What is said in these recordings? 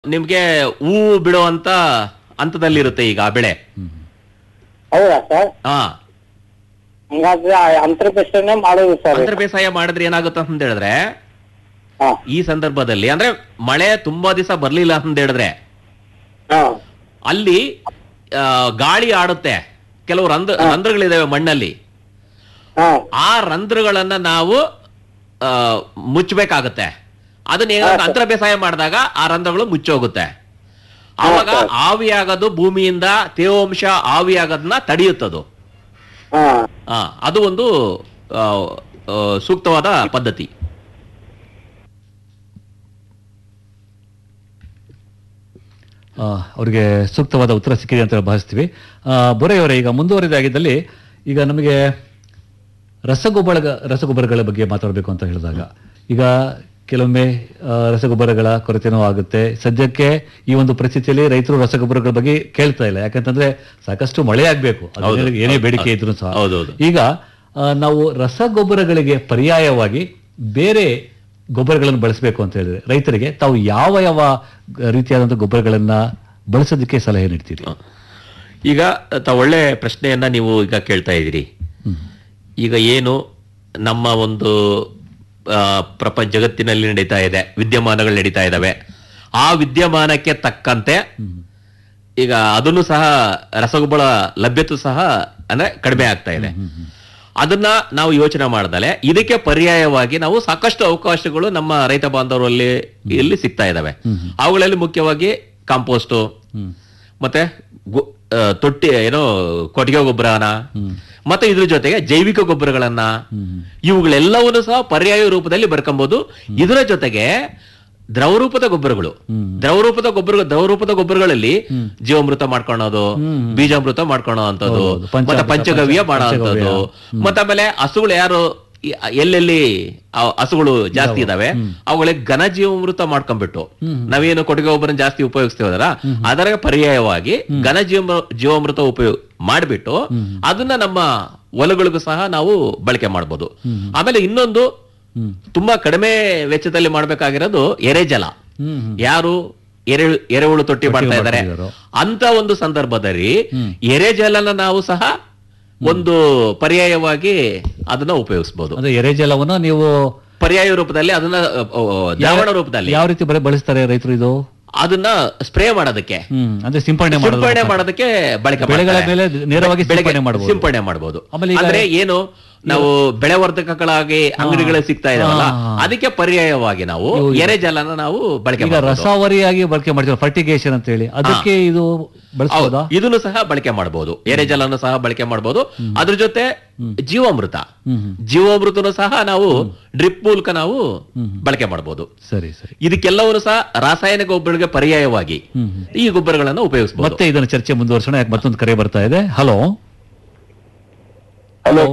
ನಿಮ್ಗೆ ಹೂವು ಬಿಡುವಂತ ಹಂತದಲ್ಲಿರುತ್ತೆ ಈಗ ಆ ಬೆಳೆ ಹೌದಾ ಸರ್ ಹಾ ಹಂಗಾದ್ರೆ ಅಂತರ ಬೆಸ್ಟನ್ನೇ ಮಾಡೋದು ಸರ್ ಅಂತರ ಬೇಸಾಯ ಮಾಡಿದ್ರೆ ಏನಾಗುತ್ತೆ ಅಂತ ಹೇಳಿದ್ರೆ ಹಾ ಈ ಸಂದರ್ಭದಲ್ಲಿ ಅಂದ್ರೆ ಮಳೆ ತುಂಬಾ ದಿವಸ ಬರ್ಲಿಲ್ಲ ಅಂತ ಹೇಳಿದ್ರೆ ಹಾ ಅಲ್ಲಿ ಆ, ಗಾಳಿ ಆಡುತ್ತೆ ಕೆಲವು ರಂಧ್ರ ರಂಧ್ರಗಳಿದಾವೆ ಮಣ್ಣಲ್ಲಿ ಹಾ ಆ ರಂಧ್ರಗಳನ್ನ ನಾವು ಆ, ಮುಚ್ಚಬೇಕಾಗತ್ತೆ ಅದನ್ನ ಏನಾದ್ರು ಅಂತರ ಬೇಸಾಯ ಮಾಡಿದಾಗ ಆ ರಂಧ್ರಗಳು ಮುಚ್ಚೋಗುತ್ತೆ ಆವಾಗ ಆವಿಯಾಗೋದು ಭೂಮಿಯಿಂದ ತೇವಾಂಶ ಆವಿಯಾಗೋದನ್ನ ತಡೆಯುತ್ತದು ಹಾ ಆ, ಅದು ಒಂದು ಆ, ಆ, ಸೂಕ್ತವಾದ ಪದ್ಧತಿ ಆ, ಅವ್ರಿಗೆ ಸೂಕ್ತವಾದ ಉತ್ತರ ಸಿಕ್ಕಿದೆ ಅಂತ ಭಾವಿಸ್ತೀವಿ ಆ, ಬೊರೆಯವರೇ ಈಗ ಮುಂದುವರಿದಾಗಿದ್ದಲ್ಲಿ ಈಗ ನಮಗೆ ರಸಗೊಬ್ಬರ ರಸಗೊಬ್ಬರಗಳ ಬಗ್ಗೆ ಮಾತಾಡಬೇಕು ಅಂತ ಹೇಳಿದಾಗ ಈಗ ಕೆಲವೊಮ್ಮೆ ಆ, ರಸಗೊಬ್ಬರಗಳ ಕೊರತೆನೂ ಆಗುತ್ತೆ ಸದ್ಯಕ್ಕೆ ಈ ಒಂದು ಪರಿಸ್ಥಿತಿಯಲ್ಲಿ ರೈತರು ರಸಗೊಬ್ಬರಗಳ ಬಗ್ಗೆ ಕೇಳ್ತಾ ಇಲ್ಲ ಯಾಕಂತಂದ್ರೆ ಸಾಕಷ್ಟು ಮಳೆ ಆಗ್ಬೇಕು ಅದ್ರ ಹೌದು, ಮೇಲೆ ಏನೇ ಹೌದು, ಬೇಡಿಕೆ ಇದ್ರೂ ಸಹ ಹೌದೌದು. ಈಗ ಆ, ನಾವು ರಸಗೊಬ್ಬರಗಳಿಗೆ ಪರ್ಯಾಯವಾಗಿ ಬೇರೆ ಗೊಬ್ಬರಗಳನ್ನು ಬಳಸಬೇಕು ಅಂತ ಹೇಳಿದ್ರೆ ರೈತರಿಗೆ ತಾವು ಯಾವ ಯಾವ ರೀತಿಯಾದಂತಹ ಗೊಬ್ಬರಗಳನ್ನ ಬಳಸೋದಕ್ಕೆ ಸಲಹೆ ನೀಡ್ತೀರಿ ಈಗ ತ ಒಳ್ಳೆ ಪ್ರಶ್ನೆಯನ್ನ ನೀವು ಈಗ ಕೇಳ್ತಾ ಇದ್ದೀರಿ ಈಗ ಏನು ನಮ್ಮ ಒಂದು ಆ, ಪ್ರಪಂಚ ಜಗತ್ತಿನಲ್ಲಿ ನಡೀತಾ ಇದೆ ವಿದ್ಯಮಾನಗಳು ನಡೀತಾ ಇದ್ದಾವೆ ಆ ವಿದ್ಯಮಾನಕ್ಕೆ ತಕ್ಕಂತೆ ಈಗ ಅದನ್ನು ಸಹ ರಸಗೊಬ್ಬರ ಲಭ್ಯತೆ ಸಹ ಅಂದ್ರೆ ಕಡಿಮೆ ಆಗ್ತಾ ಇದೆ ಅದನ್ನ ನಾವು ಯೋಚನೆ ಮಾಡ್ದಲೆ ಇದಕ್ಕೆ ಪರ್ಯಾಯವಾಗಿ ನಾವು ಸಾಕಷ್ಟು ಅವಕಾಶಗಳು ನಮ್ಮ ರೈತ ಬಾಂಧವರಲ್ಲಿ ಇಲ್ಲಿ ಸಿಗ್ತಾ ಇದಾವೆ ಅವುಗಳಲ್ಲಿ ಮುಖ್ಯವಾಗಿ ಕಾಂಪೋಸ್ಟು ಮತ್ತೆ ಗೊ- ಆ, ತೊಟ್ಟಿ ಏನೋ ಕೊಟ್ಟಿಗೆ ಗೊಬ್ಬರನ ಮತ್ತೆ ಇದ್ರ ಜೊತೆಗೆ ಜೈವಿಕ ಗೊಬ್ಬರಗಳನ್ನ ಇವುಗಳೆಲ್ಲವನ್ನು ಸಹ ಪರ್ಯಾಯ ರೂಪದಲ್ಲಿ ಬರ್ಕೊಂಬೋದು ಇದರ ಜೊತೆಗೆ ದ್ರವರೂಪದ ಗೊಬ್ಬರಗಳು ದ್ರವರೂಪದ ಗೊಬ್ಬರ ದ್ರವರೂಪದ ಗೊಬ್ಬರಗಳಲ್ಲಿ ಜೀವಾಮೃತ ಮಾಡ್ಕೊಳೋದು ಬೀಜಾಮೃತ ಮಾಡ್ಕೊಳೋ ಅಂತದ್ದು ಹೌದು, ಪಂಚಾಮೃತ, ಮತ್ತೆ ಪಂಚಗವ್ಯ ಮಾಡೋ ಅಂತದ್ದು ಮತ್ತೆ ಆಮೇಲೆ ಹಸುಗಳು ಯಾರು ಈ- ಎಲ್ಲೆಲ್ಲಿ ಆ ಹಸುಗಳು ಜಾಸ್ತಿ ಇದಾವೆ ಅವುಗಳಿಗೆ ಘನ ಜೀವಾಮೃತ ಮಾಡ್ಕೊಂಡ್ಬಿಟ್ಟು ನಾವೇನು ಕೊಟ್ಟಿಗೆ ಗೊಬ್ಬರ ಜಾಸ್ತಿ ಉಪಯೋಗಿಸ್ತೀವಲ್ಲ ಅದರ ಪರ್ಯಾಯವಾಗಿ ಘನ ಜೀವ ಜೀವಾಮೃತ ಉಪಯೋಗ ಮಾಡಿಬಿಟ್ಟು ಅದನ್ನ ನಮ್ಮ ಹೊಲಗಳಿಗೂ ಸಹ ನಾವು ಬಳಕೆ ಮಾಡ್ಬೋದು ಆಮೇಲೆ ಇನ್ನೊಂದು ತುಂಬಾ ಕಡಿಮೆ ವೆಚ್ಚದಲ್ಲಿ ಮಾಡ್ಬೇಕಾಗಿರೋದು ಎರೆಜಲ ಯಾರು ಎರೆ ಎರೆಹುಳು ತೊಟ್ಟಿ ಮಾಡ್ತಾ ಇದ್ದಾರೆ ಮಾಡ್ತಿದಾರೋ. ಅಂತ ಒಂದು ಸಂದರ್ಭದಲ್ಲಿ ಎರೆಜಲನ ನಾವು ಸಹ ಒಂದು ಪರ್ಯಾಯವಾಗಿ ಅದನ್ನ ಉಪಯೋಗಿಸಬಹುದು ಅಂದ್ರೆ ಎರೆಜಲವನ್ನು ನೀವು ಪರ್ಯಾಯ ರೂಪದಲ್ಲಿ ಅದನ್ನ ಅ, ಅ, ದ್ರಾವಣ ರೂಪದಲ್ಲಿ ಯಾವ ರೀತಿ ಬರೀ ಬಳಸ್ತಾರೆ ರೈತರು ಇದು ಅದನ್ನ ಸ್ಪ್ರೇ ಮಾಡೋದಕ್ಕೆ ಹ್ಮ್ ಅಂದ್ರೆ ಸಿಂಪಡಣೆ ಮಾಡೋದು ಸಿಂಪಡಣೆ ಮಾಡೋದಕ್ಕೆ ಬಳಕೆ ಬೆಳೆಗಳ ಮಾಡ್ತಾರೆ. ಮೇಲೆ ನೇರವಾಗಿ ಬೆಳೆಗೆ ಸಿಂಪಡಣೆ ಮಾಡ್ಬೋದು. ಸಿಂಪಡಣೆ ಮಾಡಬಹುದು ಆಮೇಲೆ ಈಗ- ಅಂದ್ರೆ ಏನು ನಾವು ಬೆಳೆವರ್ಧಕಗಳಾಗಿ ಅಂಗಡಿಗಳಲ್ಲಿ ಸಿಗ್ತಾ ಇದಾವಲ್ಲ ಹಾ. ಅದಕ್ಕೆ ಪರ್ಯಾಯವಾಗಿ ನಾವು ಎರೆಜಲನ ನಾವು ಬಳಕೆ ಈಗ ಮಾಡ್ಬೋದು. ರಸಾವರಿಯಾಗಿ ಬಳಕೆ ಮಾಡ್ತೀವಿ ಫರ್ಟಿಗೇಷನ್ ಅಂತ ಹೇಳಿ ಅದಕ್ಕೆ ಇದು ಬಳಸಬಹುದಾ ಹೌದು, ಇದನ್ನು ಸಹ ಬಳಕೆ ಮಾಡಬಹುದು ಎರೆಜಲನ್ನು ಸಹ ಬಳಕೆ ಮಾಡಬಹುದು ಅದ್ರ ಜೊತೆ ಜೀವಾಮೃತ ಜೀವಾಮೃತನು ಸಹ ನಾವು ಡ್ರಿಪ್ ಮೂಲಕ ನಾವು ಬಳಕೆ ಮಾಡಬಹುದು ಸರಿ ಸರಿ ಇದಕ್ಕೆಲ್ಲವನ್ನು ಸಹ ರಾಸಾಯನಿಕ ಗೊಬ್ಬರಗಳಿಗೆ ಪರ್ಯಾಯವಾಗಿ ಈ ಗೊಬ್ಬರಗಳನ್ನು ಉಪಯೋಗಿಸಬಹುದು ಮತ್ತೆ ಇದನ್ನ ಚರ್ಚೆ ಮುಂದುವರ್ಸೋಣ ಯಾಕೆ ಮತ್ತೊಂದು ಕರೆ ಬರ್ತಾ ಇದೆ ಹಲೋ ಹಲೋ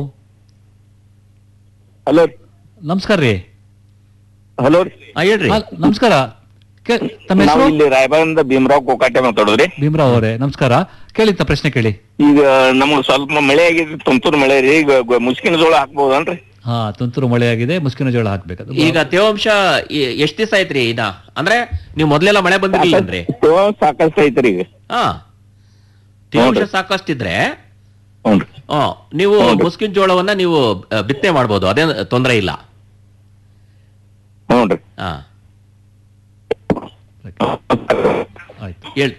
ಹಲೋ ನಮಸ್ಕಾರ ರೀ ಹಲೋ ಹೇಳ್ರಿ ಹಲ್- ನಮಸ್ಕಾರ ಕೇ- ತಮ್ಮ ನಾವು ಹೆಸರು ಇಲ್ಲಿ ರಾಯಬಾರಿಂದ ಭೀಮರಾವ್ ಕೋಕಾಟೆ ಮಾತಾಡೋದ್ರಿ ಭೀಮರಾವ್ ಅವರೇ ನಮಸ್ಕಾರ ಕೇಳಿ ತ ಪ್ರಶ್ನೆ ಕೇಳಿ ಈಗ ನಮಗ್ ಸ್ವಲ್ಪ ಮಳೆ ಆಗಿದೆ ತುಂತುರು ಮಳೆ ರೀ ಈಗ ಗ- ಮುಸ್ಕಿನ ಜೋಳ ಹಾಕ್ಬೋದನ್ರಿ ಹಾ ತುಂತುರು ಮಳೆ ಆಗಿದೆ ಮುಸ್ಕಿನ ಜೋಳ ಹಾಕ್ಬೇಕು ಈಗ ತೇವಾಂಶ ಎ- ಎಷ್ಟ್ ದಿವಸ ಆಯ್ತ್ರಿ ಇನ್ನ ಅಂದ್ರೆ ನೀವು ಮೊದ್ಲೆಲ್ಲ ಮಳೆ ಬಂದಿರ್ಲಿಲ್ಲನ್ರಿ ತೇವಾಂಶ ಸಾಕಷ್ಟು ಐತ್ರಿ ಈಗ ಹಾ ತೇವಾಂಶ ಸಾಕಷ್ಟಿದ್ರೆ ಹ್ಞೂನ್ರಿ ಆ, ನೀವು ಮುಸ್ಕಿನ ಜೋಳವನ್ನ ನೀವು ಆ, ಬಿತ್ತನೆ ಮಾಡ್ಬೋದು ಅದೇನ್ ತೊಂದರೆ ಇಲ್ಲ ಹ್ಞೂನ್ರಿ ಹಾ ಆಯ್ತು ಹೇಳ್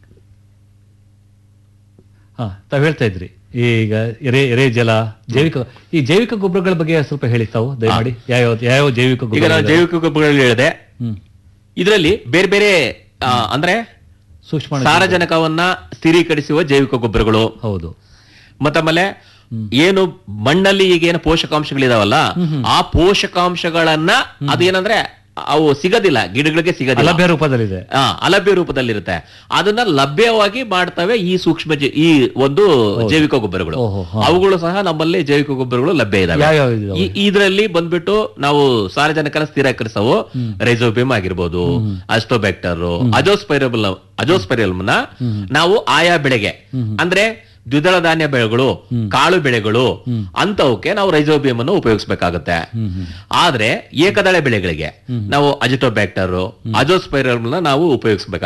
ಹಾ ತಾವ್ ಹೇಳ್ತಾ ಇದ್ರಿ ಈಗ ಎರೆ ಎರೆ ಜಲ ಜೈವಿಕ ಈ ಜೈವಿಕ ಗೊಬ್ಬರಗಳ ಬಗ್ಗೆ ಸ್ವಲ್ಪ ಹೇಳಿ ತಾವು ದಯಮಾಡಿ ಯಾವ ಯಾವ ಜೈವಿಕ ಈಗ ಗೊಬ್ಬರ ನಾನು ಜೈವಿಕ ಗೊಬ್ಬರಗಳು ಹೇಳಿದೆ ಹ್ಮ್ ಇದರಲ್ಲಿ ಬೇರೆ ಬೇರೆ ಆ, ಅಂದ್ರೆ ಸೂಕ್ಷ್ಮ ಸಾರಜನಕವನ್ನ ಸ್ಥಿರೀಕರಿಸುವ ಜೈವಿಕ ಗೊಬ್ಬರಗಳು ಹೌದು ಮತ್ತಾಮೇಲೆ ಏನು ಮಣ್ಣಲ್ಲಿ ಈಗ ಏನು ಪೋಷಕಾಂಶಗಳಿದಾವಲ್ಲ ಆ ಪೋಷಕಾಂಶಗಳನ್ನ ಅದೇನಂದ್ರೆ ಅವು ಸಿಗೋದಿಲ್ಲ ಗಿಡಗಳಿಗೆ ಸಿಗೋದಿಲ್ಲ ಅಲಭ್ಯ ರೂಪದಲ್ಲಿದೆ ಆ, ಅಲಭ್ಯ ರೂಪದಲ್ಲಿರುತ್ತೆ ಅದನ್ನ ಲಭ್ಯವಾಗಿ ಮಾಡ್ತವೆ ಈ ಸೂಕ್ಷ್ಮ ಜೀ- ಈ ಒಂದು ಜೈವಿಕ ಗೊಬ್ಬರಗಳು ಓಹೋ, ಹಾ. ಅವುಗಳು ಸಹ ನಮ್ಮಲ್ಲಿ ಜೈವಿಕ ಗೊಬ್ಬರಗಳು ಲಭ್ಯ ಇದಾವೆ ಯಾವ್ಯಾವ ಇದಾವೆ? ಈ- ಇದರಲ್ಲಿ ಬಂದ್ಬಿಟ್ಟು ನಾವು ಸಾರಜನಕನ ಸ್ಥಿರೀಕರಿಸವು ರೈಸೋಬಿಯಂ ಆಗಿರ್ಬೋದು ಅಸ್ಟೋಬ್ಯಾಕ್ಟರ್ ಅಜೋಸ್ಪೈರಬಲ್ ಅಜೋಸ್ಪೈರಲ್ನ ನಾವು ಆಯಾ ಬೆಳೆಗೆ ಅಂದ್ರೆ ದ್ವಿದಳ ಧಾನ್ಯ ಬೆಳೆಗಳು ಕಾಳು ಬೆಳೆಗಳು ಅಂತವಕ್ಕೆ ನಾವು ರೈಸೋಬಿಯಂ ಅನ್ನು ಉಪಯೋಗಿಸಬೇಕಾಗುತ್ತೆ ಆದ್ರೆ ಏಕದಳ ಬೆಳೆಗಳಿಗೆ ನಾವು ಅಜಿಟೋಬ್ಯಾಕ್ಟರ್ ಅಜೋಸ್ಪೈರಲ್ ನಾವು ಉಪಯೋಗಿಸಬೇಕಾಗುತ್ತೆ